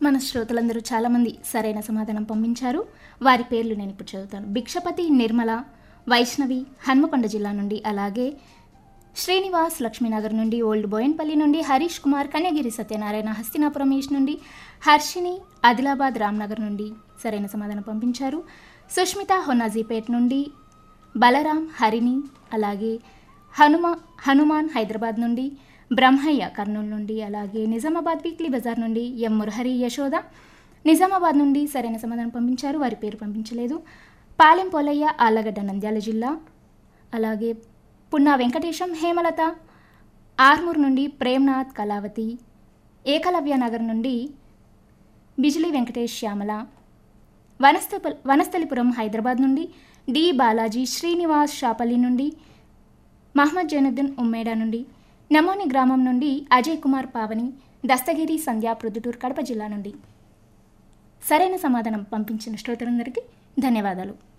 మన శ్రోతలందరూ చాలామంది సరైన సమాధానం పంపించారు వారి పేర్లు నేను ఇప్పుడు చదువుతాను భిక్షపతి నిర్మల వైష్ణవి హన్మకొండ జిల్లా నుండి అలాగే శ్రీనివాస్ లక్ష్మీనగర్ నుండి ఓల్డ్ బోయన్పల్లి నుండి హరీష్ కుమార్ కన్యగిరి సత్యనారాయణ హస్తినాపురం ఈస్ట్ నుండి హర్షిని ఆదిలాబాద్ రామ్నగర్ నుండి సరైన సమాధానం పంపించారు సుష్మిత హొన్నాజీపేట్ నుండి బలరాం హరిణి అలాగే హనుమ హనుమాన్ హైదరాబాద్ నుండి బ్రహ్మయ్య కర్నూలు నుండి అలాగే నిజామాబాద్ వీక్లీ బజార్ నుండి ఎం మురహరి యశోద నిజామాబాద్ నుండి సరైన సమాధానం పంపించారు వారి పేరు పంపించలేదు పాలెం పోలయ్య ఆళ్లగడ్డ నంద్యాల జిల్లా అలాగే పున్నా వెంకటేశం హేమలత ఆర్మూర్ నుండి ప్రేమ్నాథ్ కళావతి ఏకలవ్య నగర్ నుండి బిజిలీ వెంకటేష్ శ్యామల వనస్థ వనస్థలిపురం హైదరాబాద్ నుండి డి బాలాజీ శ్రీనివాస్ షాపల్లి నుండి మహమ్మద్ జైనుద్దీన్ ఉమ్మేడా నుండి నమోని గ్రామం నుండి అజయ్ కుమార్ పావని దస్తగిరి సంధ్యా ప్రొద్దుటూరు కడప జిల్లా నుండి సరైన సమాధానం పంపించిన శ్రోతలందరికీ ధన్యవాదాలు